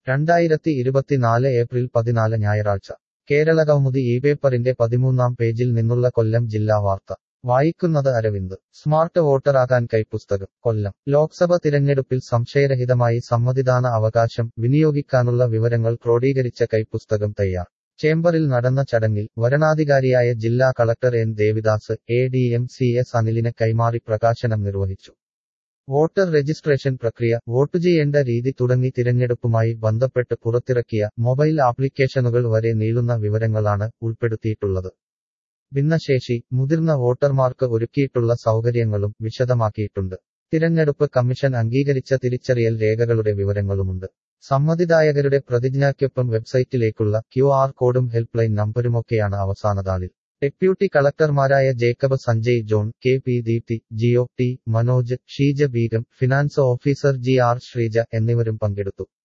രണ്ടായിരത്തി ഇരുപത്തിനാല് ഏപ്രിൽ പതിനാല് ഞായറാഴ്ച കേരള കൗമുദി ഈ പേപ്പറിന്റെ പതിമൂന്നാം പേജിൽ നിന്നുള്ള കൊല്ലം ജില്ലാ വാർത്ത വായിക്കുന്നത് അരവിന്ദ് സ്മാർട്ട് വോട്ടറാകാൻ കൈപ്പുസ്തകം കൊല്ലം ലോക്സഭ തിരഞ്ഞെടുപ്പിൽ സംശയരഹിതമായി സമ്മതിദാന അവകാശം വിനിയോഗിക്കാനുള്ള വിവരങ്ങൾ ക്രോഡീകരിച്ച കൈപ്പുസ്തകം തയ്യാർ ചേംബറിൽ നടന്ന ചടങ്ങിൽ വരണാധികാരിയായ ജില്ലാ collector N Devidas A D M C S അനിലിന് കൈമാറി പ്രകാശനം നിർവഹിച്ചു വോട്ടർ രജിസ്ട്രേഷൻ പ്രക്രിയ വോട്ട് ചെയ്യേണ്ട രീതി തുടങ്ങി തിരഞ്ഞെടുപ്പുമായി ബന്ധപ്പെട്ട് പുറത്തിറക്കിയ മൊബൈൽ ആപ്ലിക്കേഷനുകൾ വരെ നീളുന്ന വിവരങ്ങളാണ് ഉൾപ്പെടുത്തിയിട്ടുള്ളത് ഭിന്നശേഷി മുതിർന്ന വോട്ടർമാർക്ക് ഒരുക്കിയിട്ടുള്ള സൗകര്യങ്ങളും വിശദമാക്കിയിട്ടുണ്ട് തിരഞ്ഞെടുപ്പ് കമ്മീഷൻ അംഗീകരിച്ച തിരിച്ചറിയൽ രേഖകളുടെ വിവരങ്ങളുമുണ്ട് സമ്മതിദായകരുടെ പ്രതിജ്ഞയ്ക്കൊപ്പം വെബ്സൈറ്റിലേക്കുള്ള ക്യു ആർ കോഡും ഹെൽപ്പ് ലൈൻ നമ്പരുമൊക്കെയാണ് അവസാനതാളിൽ ഡെപ്യൂട്ടി കളക്ടർമാരായ Jacob Sanjay John K P Deepthi Jio T Manoj Sheeja Beegum finance officer G R Sreeja എന്നിവരും പങ്കെടുത്തു